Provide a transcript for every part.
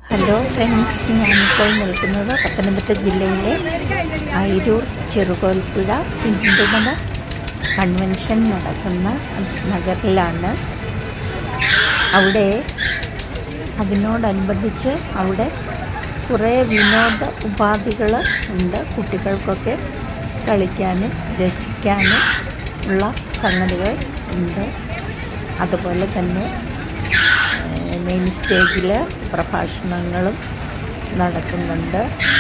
hello friends ഞാനിപ്പോൾ നിൽക്കുന്നത് പത്തനംതിട്ട ജില്ലയിലെ അയിരൂർ ചെറുകോൽപ്പുഴ ഹിന്ദുമത കൺവെൻഷൻ നടക്കുന്ന നഗറിലാണ് അവിടെ അതിനോടനുബന്ധിച്ച് അവിടെ കുറേ വിനോദ ഉപാധികൾ ഉണ്ട് കുട്ടികൾക്കൊക്കെ കളിക്കാനും രസിക്കാനും ഉള്ള സംഗതികൾ ഉണ്ട് അതുപോലെ തന്നെ മെയിൻ സ്റ്റേജിൽ പ്രഭാഷണങ്ങളും നടക്കുന്നുണ്ട്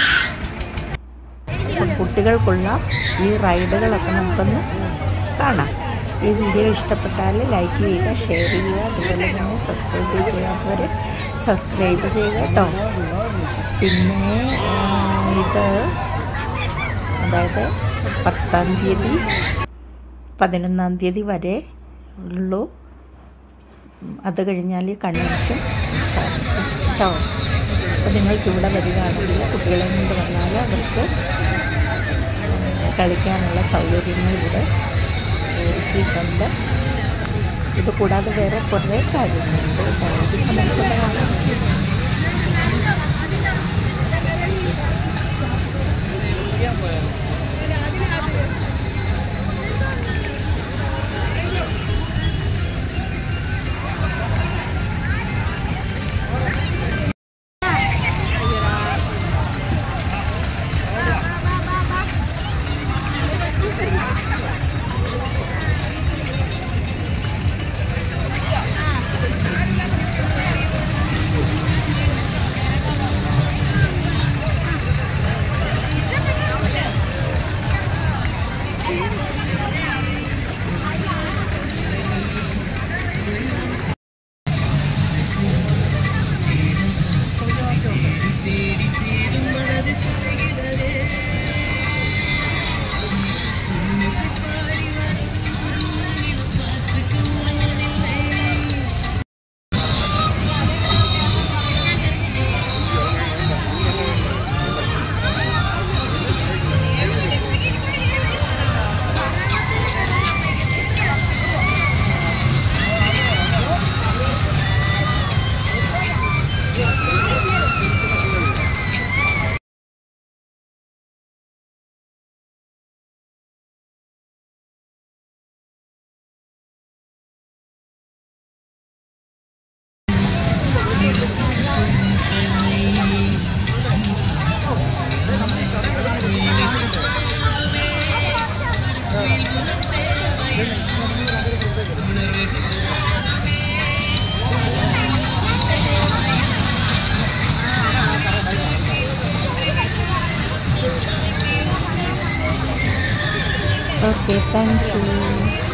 അപ്പം കുട്ടികൾക്കുള്ള ഈ റൈഡുകളൊക്കെ നമുക്കൊന്ന് കാണാം ഈ വീഡിയോ ഇഷ്ടപ്പെട്ടാൽ ലൈക്ക് ചെയ്യുക ഷെയർ ചെയ്യുക അതുപോലെ തന്നെ സബ്സ്ക്രൈബ് ചെയ്യാത്തവർ സബ്സ്ക്രൈബ് ചെയ്യുക കേട്ടോ പിന്നെ ആ, ഇത് അതായത് പത്താം തീയതി പതിനൊന്നാം തീയതി വരെ ഉള്ളൂ അത് കഴിഞ്ഞാൽ കൺവെൻഷൻ അവസാനിക്കും കേട്ടോ അപ്പോൾ നിങ്ങൾക്ക് ഇവിടെ വരികയാണെങ്കിൽ കുട്ടികളെ കൊണ്ട് വന്നാൽ അവർക്ക് കളിക്കാനുള്ള സൗകര്യങ്ങൾ ഇവിടെ ഒരുക്കിയിട്ടുണ്ട് ഇത് കൂടാതെ വേറെ കുറേ കാര്യങ്ങളുണ്ട് കേട്ടോ ഇതൊക്കെ നമുക്കിവിടെ കാണാം ഓക്കെ താങ്ക് യു